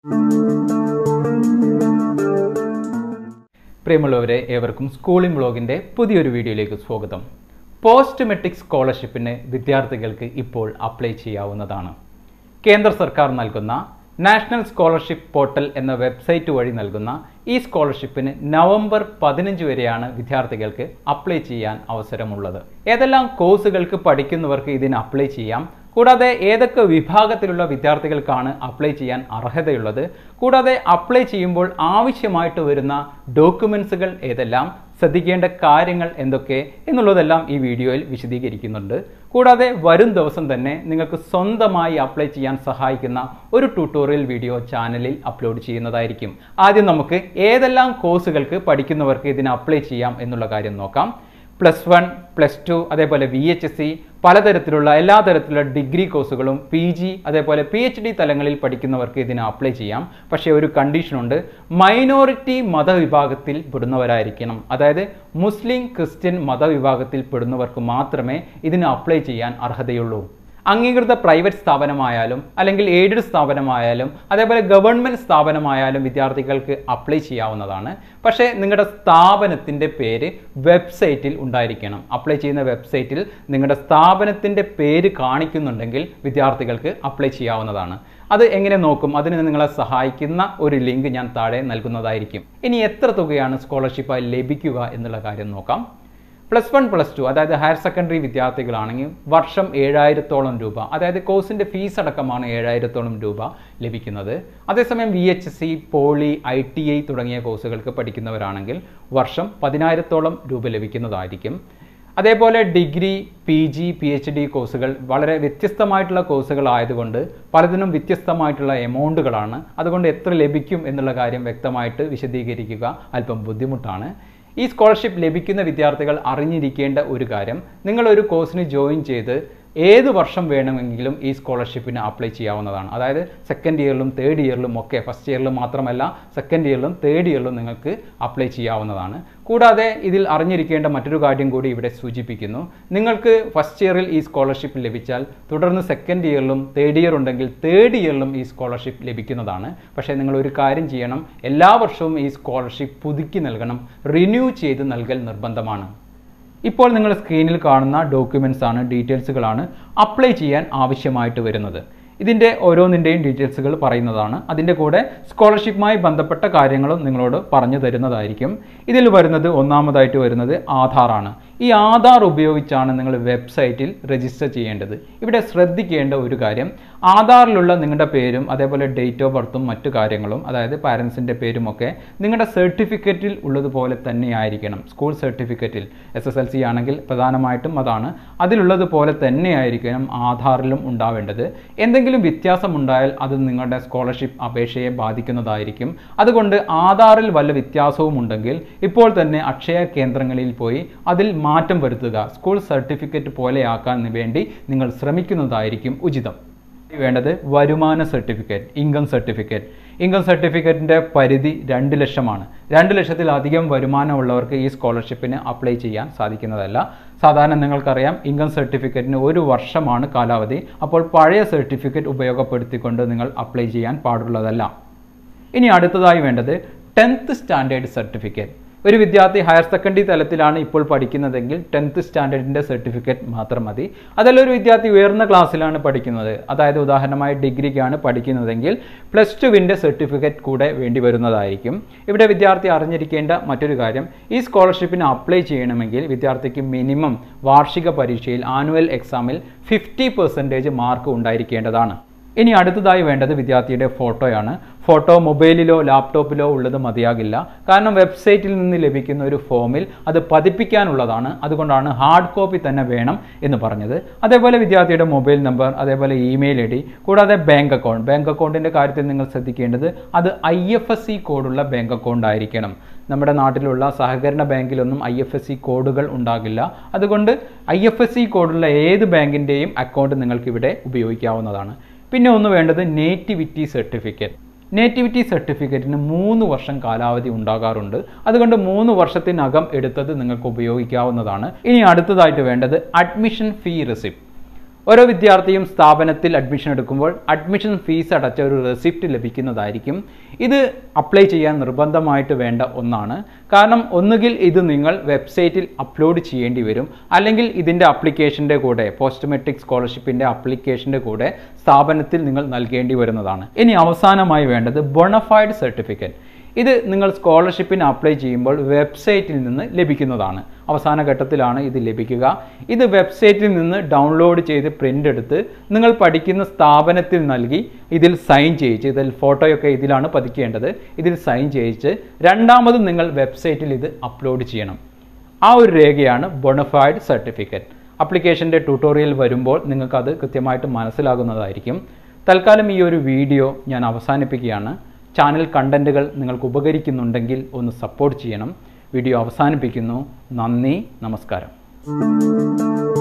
പ്രിയമുള്ളവരെ ഏവർക്കും സ്കൂളിംഗ് ബ്ലോഗിൻ്റെ പുതിയൊരു വീഡിയോയിലേക്ക് സ്വാഗതം പോസ്റ്റ് മെട്രിക് സ്കോളർഷിപ്പിന് വിദ്യാർത്ഥികൾക്ക് ഇപ്പോൾ അപ്ലൈ ചെയ്യാവുന്നതാണ് കേന്ദ്ര സർക്കാർ നൽകുന്ന നാഷണൽ സ്കോളർഷിപ്പ് പോർട്ടൽ എന്ന വെബ്സൈറ്റ് വഴി നൽകുന്ന ഈ സ്കോളർഷിപ്പിന് നവംബർ പതിനഞ്ച് വരെയാണ് വിദ്യാർത്ഥികൾക്ക് അപ്ലൈ ചെയ്യാൻ അവസരമുള്ളത് ഏതെല്ലാം കോഴ്സുകൾക്ക് പഠിക്കുന്നവർക്ക് ഇതിന് അപ്ലൈ ചെയ്യാം കൂടാതെ ഏതൊക്കെ വിഭാഗത്തിലുള്ള വിദ്യാർത്ഥികൾക്കാണ് അപ്ലൈ ചെയ്യാൻ അർഹതയുള്ളത് കൂടാതെ അപ്ലൈ ചെയ്യുമ്പോൾ ആവശ്യമായിട്ട് വരുന്ന ഡോക്യുമെൻസുകൾ ഏതെല്ലാം ശ്രദ്ധിക്കേണ്ട കാര്യങ്ങൾ എന്തൊക്കെ എന്നുള്ളതെല്ലാം ഈ വീഡിയോയിൽ വിശദീകരിക്കുന്നുണ്ട് കൂടാതെ വരും ദിവസം തന്നെ നിങ്ങൾക്ക് സ്വന്തമായി അപ്ലൈ ചെയ്യാൻ സഹായിക്കുന്ന ഒരു ട്യൂട്ടോറിയൽ വീഡിയോ ചാനലിൽ അപ്ലോഡ് ചെയ്യുന്നതായിരിക്കും ആദ്യം നമുക്ക് ഏതെല്ലാം കോഴ്സുകൾക്ക് പഠിക്കുന്നവർക്ക് ഇതിന് അപ്ലൈ ചെയ്യാം എന്നുള്ള കാര്യം നോക്കാം പ്ലസ് വൺ പ്ലസ് ടു അതേപോലെ വി എച്ച് എസ് സി പലതരത്തിലുള്ള എല്ലാ തരത്തിലുള്ള ഡിഗ്രി കോഴ്സുകളും പി ജി അതേപോലെ പി എച്ച് ഡി തലങ്ങളിൽ പഠിക്കുന്നവർക്ക് ഇതിന് അപ്ലൈ ചെയ്യാം പക്ഷേ ഒരു കണ്ടീഷനുണ്ട് മൈനോറിറ്റി മതവിഭാഗത്തിൽ പെടുന്നവരായിരിക്കണം അതായത് മുസ്ലിം ക്രിസ്ത്യൻ മതവിഭാഗത്തിൽ പെടുന്നവർക്ക് മാത്രമേ ഇതിന് അപ്ലൈ ചെയ്യാൻ അർഹതയുള്ളൂ അംഗീകൃത പ്രൈവറ്റ് സ്ഥാപനമായാലും അല്ലെങ്കിൽ എയ്ഡഡ് സ്ഥാപനമായാലും അതേപോലെ ഗവൺമെൻറ് സ്ഥാപനമായാലും വിദ്യാർത്ഥികൾക്ക് അപ്ലൈ ചെയ്യാവുന്നതാണ് പക്ഷേ നിങ്ങളുടെ സ്ഥാപനത്തിൻ്റെ പേര് വെബ്സൈറ്റിൽ ഉണ്ടായിരിക്കണം അപ്ലൈ ചെയ്യുന്ന വെബ്സൈറ്റിൽ നിങ്ങളുടെ സ്ഥാപനത്തിൻ്റെ പേര് കാണിക്കുന്നുണ്ടെങ്കിൽ വിദ്യാർത്ഥികൾക്ക് അപ്ലൈ ചെയ്യാവുന്നതാണ് അത് എങ്ങനെ നോക്കും അതിന് നിങ്ങളെ സഹായിക്കുന്ന ഒരു ലിങ്ക് ഞാൻ താഴെ നൽകുന്നതായിരിക്കും ഇനി എത്ര തുകയാണ് സ്കോളർഷിപ്പായി ലഭിക്കുക എന്നുള്ള കാര്യം നോക്കാം പ്ലസ് വൺ പ്ലസ് ടു അതായത് ഹയർ സെക്കൻഡറി വിദ്യാർത്ഥികളാണെങ്കിൽ വർഷം ഏഴായിരത്തോളം രൂപ അതായത് കോഴ്സിൻ്റെ ഫീസ് അടക്കമാണ് ഏഴായിരത്തോളം രൂപ ലഭിക്കുന്നത് അതേസമയം V H C poly I T I തുടങ്ങിയ കോഴ്സുകൾക്ക് പഠിക്കുന്നവരാണെങ്കിൽ വർഷം പതിനായിരത്തോളം രൂപ ലഭിക്കുന്നതായിരിക്കും അതേപോലെ degree P G P H D കോഴ്സുകൾ വളരെ വ്യത്യസ്തമായിട്ടുള്ള കോഴ്സുകൾ ആയതുകൊണ്ട് പലതിനും വ്യത്യസ്തമായിട്ടുള്ള എമൗണ്ടുകളാണ് അതുകൊണ്ട് എത്ര ലഭിക്കും എന്നുള്ള കാര്യം വ്യക്തമായിട്ട് വിശദീകരിക്കുക അല്പം ബുദ്ധിമുട്ടാണ് ഈ സ്കോളർഷിപ്പ് ലഭിക്കുന്ന വിദ്യാർത്ഥികൾ അറിഞ്ഞിരിക്കേണ്ട ഒരു കാര്യം നിങ്ങൾ ഒരു കോഴ്സിന് ജോയിൻ ചെയ്ത് ഏത് വർഷം വേണമെങ്കിലും ഈ സ്കോളർഷിപ്പിന് അപ്ലൈ ചെയ്യാവുന്നതാണ് അതായത് സെക്കൻഡ് ഇയറിലും തേർഡ് ഇയറിലും ഒക്കെ ഫസ്റ്റ് ഇയറിലും മാത്രമല്ല സെക്കൻഡ് ഇയറിലും തേർഡ് ഇയറിലും നിങ്ങൾക്ക് അപ്ലൈ ചെയ്യാവുന്നതാണ് കൂടാതെ ഇതിൽ അറിഞ്ഞിരിക്കേണ്ട മറ്റൊരു കാര്യം കൂടി ഇവിടെ സൂചിപ്പിക്കുന്നു നിങ്ങൾക്ക് ഫസ്റ്റ് ഇയറിൽ ഈ സ്കോളർഷിപ്പ് ലഭിച്ചാൽ തുടർന്ന് സെക്കൻഡ് ഇയറിലും തേർഡ് ഇയർ ഉണ്ടെങ്കിൽ തേർഡ് ഇയറിലും ഈ സ്കോളർഷിപ്പ് ലഭിക്കുന്നതാണ് പക്ഷേ നിങ്ങൾ ഒരു കാര്യം ചെയ്യണം എല്ലാ വർഷവും ഈ സ്കോളർഷിപ്പ് പുതുക്കി നൽകണം റിന്യൂ ചെയ്ത് നൽകൽ നിർബന്ധമാണ് ഇപ്പോൾ നിങ്ങൾ സ്ക്രീനിൽ കാണുന്ന ഡോക്യുമെൻറ്റ്സ് ആണ് ഡീറ്റെയിൽസുകളാണ് അപ്ലൈ ചെയ്യാൻ ആവശ്യമായിട്ട് വരുന്നത് ഇതിൻ്റെ ഓരോന്നിൻ്റെയും ഡീറ്റെയിൽസുകൾ പറയുന്നതാണ് അതിൻ്റെ കൂടെ സ്കോളർഷിപ്പുമായി ബന്ധപ്പെട്ട കാര്യങ്ങളും നിങ്ങളോട് പറഞ്ഞു തരുന്നതായിരിക്കും ഇതിൽ വരുന്നത് ഒന്നാമതായിട്ട് വരുന്നത് ആധാറാണ് ഈ ആധാർ ഉപയോഗിച്ചാണ് നിങ്ങൾ വെബ്സൈറ്റിൽ രജിസ്റ്റർ ചെയ്യേണ്ടത് ഇവിടെ ശ്രദ്ധിക്കേണ്ട ഒരു കാര്യം ആധാറിലുള്ള നിങ്ങളുടെ പേരും അതേപോലെ ഡേറ്റ് ഓഫ് ബർത്തും മറ്റു കാര്യങ്ങളും അതായത് പാരൻസിൻ്റെ പേരുമൊക്കെ നിങ്ങളുടെ സർട്ടിഫിക്കറ്റിൽ ഉള്ളതുപോലെ തന്നെ ആയിരിക്കണം സ്കൂൾ സർട്ടിഫിക്കറ്റിൽ എസ് എസ് എൽ സി ആണെങ്കിൽ പ്രധാനമായിട്ടും അതാണ് അതിലുള്ളതുപോലെ തന്നെ ആയിരിക്കണം ആധാറിലും ഉണ്ടാവേണ്ടത് എന്തെങ്കിലും വ്യത്യാസമുണ്ടായാൽ അത് നിങ്ങളുടെ സ്കോളർഷിപ്പ് അപേക്ഷയെ ബാധിക്കുന്നതായിരിക്കും അതുകൊണ്ട് ആധാറിൽ വല്ല വ്യത്യാസവും ഉണ്ടെങ്കിൽ ഇപ്പോൾ തന്നെ അക്ഷയ കേന്ദ്രങ്ങളിൽ പോയി അതിൽ മാറ്റം വരുത്തുക സ്കൂൾ സർട്ടിഫിക്കറ്റ് പോലെയാക്കാൻ വേണ്ടി നിങ്ങൾ ശ്രമിക്കുന്നതായിരിക്കും ഉചിതം വേണ്ടത് വരുമാന സർട്ടിഫിക്കറ്റ് ഇൻകം സർട്ടിഫിക്കറ്റ് ഇൻകം സർട്ടിഫിക്കറ്റിൻ്റെ പരിധി രണ്ട് ലക്ഷമാണ് രണ്ട് ലക്ഷത്തിലധികം വരുമാനമുള്ളവർക്ക് ഈ സ്കോളർഷിപ്പിന് അപ്ലൈ ചെയ്യാൻ സാധിക്കുന്നതല്ല സാധാരണ നിങ്ങൾക്കറിയാം ഇൻകം സർട്ടിഫിക്കറ്റിന് ഒരു വർഷമാണ് കാലാവധി അപ്പോൾ പഴയ സർട്ടിഫിക്കറ്റ് ഉപയോഗപ്പെടുത്തിക്കൊണ്ട് നിങ്ങൾ അപ്ലൈ ചെയ്യാൻ പാടുള്ളതല്ല ഇനി അടുത്തതായി വേണ്ടത് ടെൻത്ത് സ്റ്റാൻഡേർഡ് സർട്ടിഫിക്കറ്റ് ഒരു വിദ്യാർത്ഥി ഹയർ സെക്കൻഡറി തലത്തിലാണ് ഇപ്പോൾ പഠിക്കുന്നതെങ്കിൽ ടെൻത്ത് സ്റ്റാൻഡേർഡിൻ്റെ സർട്ടിഫിക്കറ്റ് മാത്രം മതി അതല്ല ഒരു വിദ്യാർത്ഥി ഉയർന്ന ക്ലാസ്സിലാണ് പഠിക്കുന്നത് അതായത് ഉദാഹരണമായി ഡിഗ്രിക്കാണ് പഠിക്കുന്നതെങ്കിൽ പ്ലസ് ടുവിൻ്റെ സർട്ടിഫിക്കറ്റ് കൂടെ വേണ്ടി വരുന്നതായിരിക്കും ഇവിടെ വിദ്യാർത്ഥി അറിഞ്ഞിരിക്കേണ്ട മറ്റൊരു കാര്യം ഈ സ്കോളർഷിപ്പിന് അപ്ലൈ ചെയ്യണമെങ്കിൽ വിദ്യാർത്ഥിക്ക് മിനിമം വാർഷിക പരീക്ഷയിൽ ആനുവൽ എക്സാമിൽ ഫിഫ്റ്റി പെർസെൻറ്റേജ് മാർക്ക് ഉണ്ടായിരിക്കേണ്ടതാണ് ഇനി അടുത്തതായി വേണ്ടത് വിദ്യാർത്ഥിയുടെ ഫോട്ടോയാണ് ഫോട്ടോ മൊബൈലിലോ ലാപ്ടോപ്പിലോ ഉള്ളത് മതിയാകില്ല കാരണം വെബ്സൈറ്റിൽ നിന്ന് ലഭിക്കുന്ന ഒരു ഫോമിൽ അത് പതിപ്പിക്കാനുള്ളതാണ് അതുകൊണ്ടാണ് ഹാർഡ് കോപ്പി തന്നെ വേണം എന്ന് പറഞ്ഞത് അതേപോലെ വിദ്യാർത്ഥിയുടെ മൊബൈൽ നമ്പർ അതേപോലെ ഇമെയിൽ ഐ ഡി കൂടാതെ ബാങ്ക് അക്കൗണ്ട് ബാങ്ക് അക്കൗണ്ടിൻ്റെ കാര്യത്തിൽ നിങ്ങൾ ശ്രദ്ധിക്കേണ്ടത് അത് ഐ എഫ് എസ് സി കോഡുള്ള ബാങ്ക് അക്കൗണ്ട് ആയിരിക്കണം നമ്മുടെ നാട്ടിലുള്ള സഹകരണ ബാങ്കിലൊന്നും ഐ എഫ് എസ് സി കോഡുകൾ ഉണ്ടാകില്ല അതുകൊണ്ട് ഐ എഫ് എസ് സി കോഡുള്ള ഏത് ബാങ്കിൻ്റെയും അക്കൗണ്ട് നിങ്ങൾക്ക് ഇവിടെ ഉപയോഗിക്കാവുന്നതാണ് പിന്നെ ഒന്ന് വേണ്ടത് നേറ്റിവിറ്റി സർട്ടിഫിക്കറ്റ് നേറ്റിവിറ്റി സർട്ടിഫിക്കറ്റിന് മൂന്ന് വർഷം കാലാവധി ഉണ്ടാകാറുണ്ട് അതുകൊണ്ട് മൂന്ന് വർഷത്തിനകം എടുത്തത് നിങ്ങൾക്ക് ഉപയോഗിക്കാവുന്നതാണ് ഇനി അടുത്തതായിട്ട് വേണ്ടത് അഡ്മിഷൻ ഫീ റെസിപ്റ്റ് ഓരോ വിദ്യാർത്ഥിയും സ്ഥാപനത്തിൽ അഡ്മിഷൻ എടുക്കുമ്പോൾ അഡ്മിഷൻ ഫീസ് അടച്ച ഒരു റെസിപ്റ്റ് ലഭിക്കുന്നതായിരിക്കും ഇത് അപ്ലൈ ചെയ്യാൻ നിർബന്ധമായിട്ട് വേണ്ട ഒന്നാണ് കാരണം ഒന്നുകിൽ ഇത് നിങ്ങൾ വെബ്സൈറ്റിൽ അപ്ലോഡ് ചെയ്യേണ്ടി വരും അല്ലെങ്കിൽ ഇതിൻ്റെ അപ്ലിക്കേഷൻ്റെ കൂടെ പോസ്റ്റ് മെട്രിക് സ്കോളർഷിപ്പിൻ്റെ അപ്ലിക്കേഷൻ്റെ കൂടെ സ്ഥാപനത്തിൽ നിങ്ങൾ നൽകേണ്ടി വരുന്നതാണ് ഇനി അവസാനമായി വേണ്ടത് ബൊണഫൈഡ് സർട്ടിഫിക്കറ്റ് ഇത് നിങ്ങൾ സ്കോളർഷിപ്പിന് അപ്ലൈ ചെയ്യുമ്പോൾ വെബ്സൈറ്റിൽ നിന്ന് ലഭിക്കുന്നതാണ് അവസാന ഘട്ടത്തിലാണ് ഇത് ലഭിക്കുക ഇത് വെബ്സൈറ്റിൽ നിന്ന് ഡൗൺലോഡ് ചെയ്ത് പ്രിൻ്റ് എടുത്ത് നിങ്ങൾ പഠിക്കുന്ന സ്ഥാപനത്തിൽ നൽകി ഇതിൽ സൈൻ ചെയ്യിച്ച് ഇതിൽ ഫോട്ടോയൊക്കെ ഇതിലാണ് പതിക്കേണ്ടത് ഇതിൽ സൈൻ ചെയ്യിച്ച് രണ്ടാമത് നിങ്ങൾ വെബ്സൈറ്റിൽ ഇത് അപ്ലോഡ് ചെയ്യണം ആ ഒരു രേഖയാണ് ബൊണഫൈഡ് സർട്ടിഫിക്കറ്റ് അപ്ലിക്കേഷൻ്റെ ട്യൂട്ടോറിയൽ വരുമ്പോൾ നിങ്ങൾക്കത് കൃത്യമായിട്ട് മനസ്സിലാകുന്നതായിരിക്കും തൽക്കാലം ഈ ഒരു വീഡിയോ ഞാൻ അവസാനിപ്പിക്കുകയാണ് ചാനൽ കണ്ടൻറ്റുകൾ നിങ്ങൾക്ക് ഉപകരിക്കുന്നുണ്ടെങ്കിൽ ഒന്ന് സപ്പോർട്ട് ചെയ്യണം വീഡിയോ അവസാനിപ്പിക്കുന്നു നന്ദി നമസ്കാരം